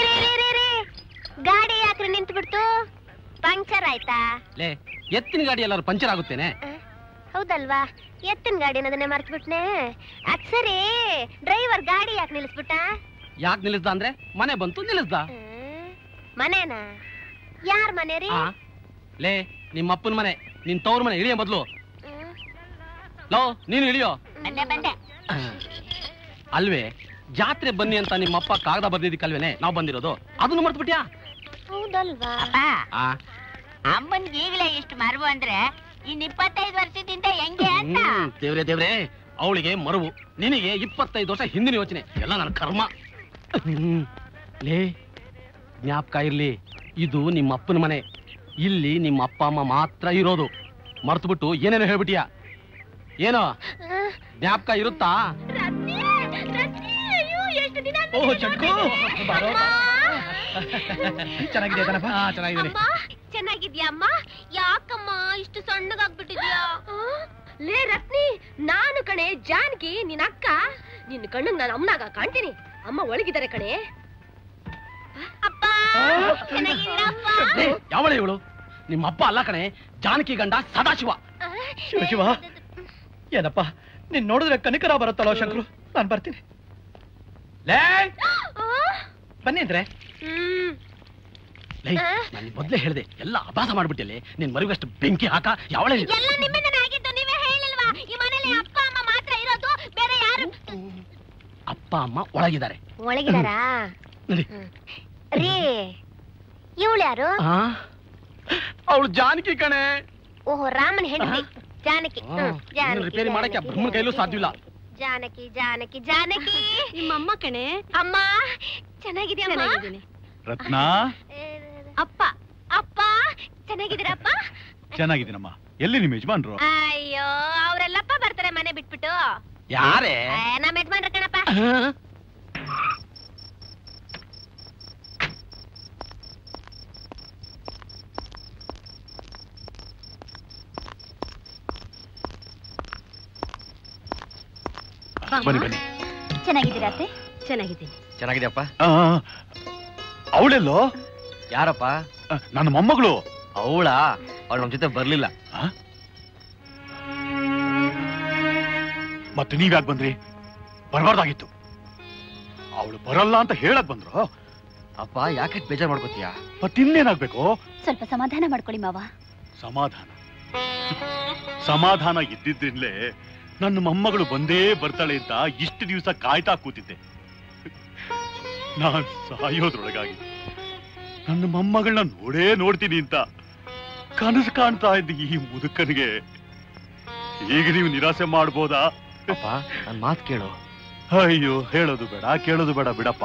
ರೀ ರೀ ರೀ ರೀ ಗಾಡಿ ಯಾಕ್ರಿ ನಿಂತು ಬಿಡ್ತು ಪಂಕ್ಚರ್ ಆಯ್ತಾ ಲೇ ಎತ್ತಿನ ಗಾಡಿ ಎಲ್ಲಾರು ಪಂಚರ್ ಆಗುತ್ತೇನೆ ಆ, ಹೌದಲ್ವಾ ಎತ್ತಿನ ಗಾಡಿ ಅನ್ನೋದನ್ನೇ ಮರ್ತು ಬಿಟ್ನೆ ಅದ್ ಸರಿ ಡ್ರೈವರ್ ಗಾಡಿ ಯಾಕೆ ನಿಲ್ಲಿಸ್ಬಿಟ್ಟ ಯಾಕೆ ನಿಲ್ಲಿಸ್ದ ಅಂದ್ರೆ ಮನೆ ಬಂತು ನಿಲ್ಲಿಸ್ದ ಹ್ಮ್. ಮನೆನಾ ಯಾರ್ ಮನೆ ರೀ ಆ? ಲೇ ನಿಮ್ಮ ಅಪ್ಪನ ಮನೆ ನಿನ್ ತವ್ರ ಮನೆ ಇಳಿಯ ಮೊದ್ಲು ಹ್ಮ್. ಲೋ ನೀನು ಇಳಿಯೋ ಬಂದೆ ಬಂದೆ ಅಲ್ವೇ ಜಾತ್ರೆ ಬನ್ನಿ ಅಂತ ನಿಮ್ಮಪ್ಪ ಕಾಗದ ಬರ್ದಿದ್ದಕ್ಕಲ್ವೇನೆ ನಾವು ಬಂದಿರೋದು ಅದನ್ನು ಮರ್ತು ಬಿಟ್ಯಾ ಹೌದಲ್ವಾ ಆ ಅಮ್ಮನ್ಗೆ ಈಗಲೇ ಇಷ್ಟು ಮರವು ಅಂದ್ರೆ ಇನ್ ಇಪ್ಪತ್ತೈದು ವರ್ಷದಿಂದ ಹೆಂಗೆ ಅಂತ ಹ್ಮ್, ದೇವ್ರೆ ದೇವ್ರೆ ಅವಳಿಗೆ ಮರುವು ನಿನಗೆ ಇಪ್ಪತ್ತೈದು ವರ್ಷ ಹಿಂದಿನ ಯೋಚನೆ ಎಲ್ಲ ನನ್ನ ಕರ್ಮ ಹ್ಮ್. ಲೇ ಜ್ಞಾಪಕ ಇರ್ಲಿ ಇದು ನಿಮ್ಮ ಅಪ್ಪನ ಮನೆ ಇಲ್ಲಿ ನಿಮ್ಮ ಅಪ್ಪ ಅಮ್ಮ ಮಾತ್ರ ಇರೋದು ಮರ್ತು ಬಿಟ್ಟು ಏನೇನೋ ಹೇಳ್ಬಿಟ್ಟಿಯಾ ಏನೋ ಜ್ಞಾಪಕ ಇರುತ್ತಾ ರತ್ನಿ, ರತ್ನಿ, ಅಯ್ಯೋ, ಎಷ್ಟು ದಿನ ಓ, ಆದ್ಮೇಲೆ ಚಟ್ಕು, ನೋಡ್ದೆ. ಬಾರೋ. ಅಮ್ಮ. ಚೆನ್ನಾಗಿದೆ ಕಣಪ್ಪ ಹಾ ಚೆನ್ನಾಗಿದ್ದೀನಿ ಅಮ್ಮ ಚೆನ್ನಾಗಿದ್ಯಾ ಅಮ್ಮ ಯಾಕಮ್ಮ ಇಷ್ಟು ಸಣ್ಣಗಾಗ್ಬಿಟ್ಟಿದ್ಯಾ ಲೇ ರತ್ನಿ ನಾನು ಕಣೆ ಜಾನಕಿ ನಿನ್ನ ಅಕ್ಕ ನಿನ್ನ ಕಣ್ಣಿಗೆ ನಾನು ಅಮ್ಮನಾಗ ಕಾಣ್ತೀನಿ ಅಮ್ಮ ಒಳಗಿದ್ದಾರೆ ಕಣೆ ಅಪ್ಪ ಚೆನ್ನಾಗಿದ್ದೀರಪ್ಪ ಯಾವಳ ಇವಳು ನಿಮ್ಮ ಅಪ್ಪ ಅಲ್ಲ ಕಣೆ ಜಾನಕಿ ಗಂಡ ಸದಾಶಿವ ಶಿವ ಶಿವ ಏನಪ್ಪ ನೀನ್ ನೋಡಿದ್ರೆ ಕನಿಕರ ಬರುತ್ತಲ್ಲೋ ಶಂಕರು ನಾನು ಬರ್ತೀನಿ ಲೇ ಬನ್ನಿ ಅಂದ್ರೆ ಹ್ಮ್ ಲೇ ನಾನು ಮೊದ್ಲೇ ಹೇಳ್ದೆ ಎಲ್ಲ ಅಭಾಸ ಮಾಡ್ಬಿಟ್ಟಿಲ್ಲ ನಿನ್ ಮರಿಗಷ್ಟು ಬೆಂಕಿ ಹಾಕ ಯಾವಳ ಎಲ್ಲ ನಿಮ್ಮಿಂದನೇ ಆಗಿದ್ದು ನೀವೇ ಹೇಳಿಲ್ವಾ ಈ ಮನೇಲಿ ಅಪ್ಪ ಅಮ್ಮ ಮಾತ್ರ ಇರೋದು ಬೇರೆ ಯಾರು ಅಪ್ಪ ಅಮ್ಮ ಒಳಗಿದ್ದಾರೆ ಒಳಗಿದಾರಾ ನಡಿ ರೀ ಇವಳು ಯಾರು ಅವಳು ಜಾನಕಿ ಕಣೆ ಓಹೋ ರಾಮನ ಹೆಂಡತಿ ಜಾನಕಿ ಆ, ಹ್ಮ್, ಇದನ್ನ ಜಾನಕಿ, ರಿಪೇರಿ ಮಾಡಕ್ಕೆ ಜಾನಕಿ, ಬ್ರಹ್ಮನ ಕೈಲೂ ಸಾಧ್ಯವಿಲ್ಲ ಜಾನಕಿ ಜಾನಕಿ ಜಾನಕಿ ನಿಮ್ಮಮ್ಮ ಕಣೆ ಅಮ್ಮ ಚೆನ್ನಾಗಿದ್ಯಮ್ಮ ರತ್ನ ಅಪ್ಪ ಅಪ್ಪ ಚೆನ್ನಾಗಿದ್ದೀರಪ್ಪ ಚೆನ್ನಾಗಿದ್ದೀನಮ್ಮ ಎಲ್ಲಿ ನಿಮ್ಮ ಯಜಮಾನ್ರು ಅಯ್ಯೋ ಅವರೆಲ್ಲಪ್ಪ ಬರ್ತಾರೆ ಮನೆ ಬಿಟ್ಬಿಟ್ಟು ಯಾರೇ ಆ, ನಮ್ಮ ಯಜಮಾನ್ರ ಕಣಪ್ಪ ಬನ್ನಿ ಬನ್ನಿ ಚೆನ್ನಾಗಿದ್ದೀರಾ ಅತ್ತೆ ಚೆನ್ನಾಗಿದ್ದೀನಿ ಚೆನ್ನಾಗಿದ್ಯಪ್ಪ ಅವಳೆಲ್ಲೋ ಯಾರಪ್ಪ ನನ್ನ ಮೊಮ್ಮಗಳು ಅವಳ ಅವಳು ನಮ್ ಜೊತೆ ಬರ್ಲಿಲ್ಲ ಮತ್ತೆ ನೀವ್ಯಾಕ್ ಬಂದ್ರಿ ಬರಬಾರ್ದಾಗಿತ್ತು ಅವಳು ಬರಲ್ಲ ಅಂತ ಹೇಳಕ್ ಬಂದ್ರು ಅಪ್ಪ ಯಾಕೆ ಬೇಜಾರ್ ಮಾಡ್ಕೋತೀಯ ಮತ್ತಿನ್ನೇನಾಗ್ಬೇಕು ಸ್ವಲ್ಪ ಸಮಾಧಾನ ಮಾಡ್ಕೊಳ್ಳಿ ಮಾವ ಸಮಾಧಾನ ಸಮಾಧಾನ ಇದ್ದಿದ್ರಿಂದಲೇ ನನ್ನ ಮೊಮ್ಮಗಳು ಬಂದೇ ಬರ್ತಾಳೆ ಅಂತ ಇಷ್ಟು ದಿವಸ ಕಾಯ್ತಾ ಕೂತಿದ್ದೆ ನಾನ್ ಸಾಯೋದ್ರೊಳಗಾಗಿ ನನ್ನ ಮೊಮ್ಮಗಳನ್ನ ನೋಡೇ ನೋಡ್ತೀನಿ ಅಂತ ಕನಸು ಕಾಣ್ತಾ ಇದ್ದ ಈ ಮುದುಕನಿಗೆ ಈಗ ನೀವು ನಿರಾಸೆ ಮಾಡ್ಬೋದಾ ಅಪ್ಪ ನನ್ ಮಾತ್ ಕೇಳು ಅಯ್ಯೋ ಹೇಳೋದು ಬೇಡ ಕೇಳೋದು ಬೇಡ ಬಿಡಪ್ಪ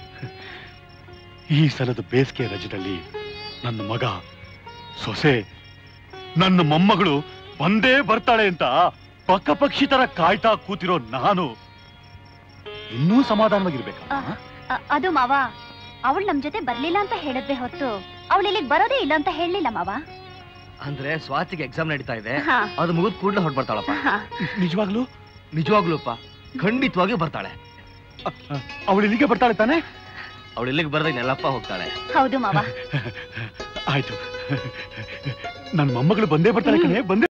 ಈ ಸಲದ ಬೇಸಿಗೆ ರಜದಲ್ಲಿ ನನ್ನ ಮಗ ಸೊಸೆ ನನ್ನ ಮೊಮ್ಮಗಳು ಬಂದೇ ಬರ್ತಾಳೆ ಅಂತ ಪಕ್ಕ ಪಕ್ಷಿ ತರ ಕಾಯ್ತಾ ಕೂತಿರೋ ನಾನು ಇನ್ನೂ ಸಮಾಧಾನವಾಗಿರ್ಬೇಕಾ ಅ- ಅದು ಮಾವ ಅವಳು ನಮ್ ಜೊತೆ ಬರ್ಲಿಲ್ಲ ಅಂತ ಹೇಳಿದ್ವಿ ಹೊತ್ತು ಅವಳು ಇಲ್ಲಿಗೆ ಬರೋದೇ ಇಲ್ಲ ಅಂತ ಹೇಳಲಿಲ್ಲ ಮಾವ ಅಂದ್ರೆ ಸ್ವಾತಿಗೆ ಎಕ್ಸಾಮ್ ನಡೀತಾ ಇದೆ ಹಾ, ಅದು ಮುಗಿದ್ ಕೂಡಲೇ ಹೊರಟ್ ಬರ್ತಾಳಪ್ಪ ಹಾ. ನಿಜವಾಗ್ಲೂ ನಿಜವಾಗ್ಲೂಪ್ಪ ಖಂಡಿತವಾಗಿ ಬರ್ತಾಳೆ ಅವಳು ಇಲ್ಲಿಗೆ ಬರ್ತಾಳೆ ತಾನೆ ಅವಳು ಇಲ್ಲಿಗೆ ಬರ್ದಾಗ ನೆಲ್ಲಪ್ಪ ಹೋಗ್ತಾಳೆ ಹೌದು ಮಾವ ಆಯ್ತು ನನ್ನ ಮೊಮ್ಮಗಳು ಬಂದೇ ಬರ್ತಾಳೆ ಕಣೆ ಬಂದೇ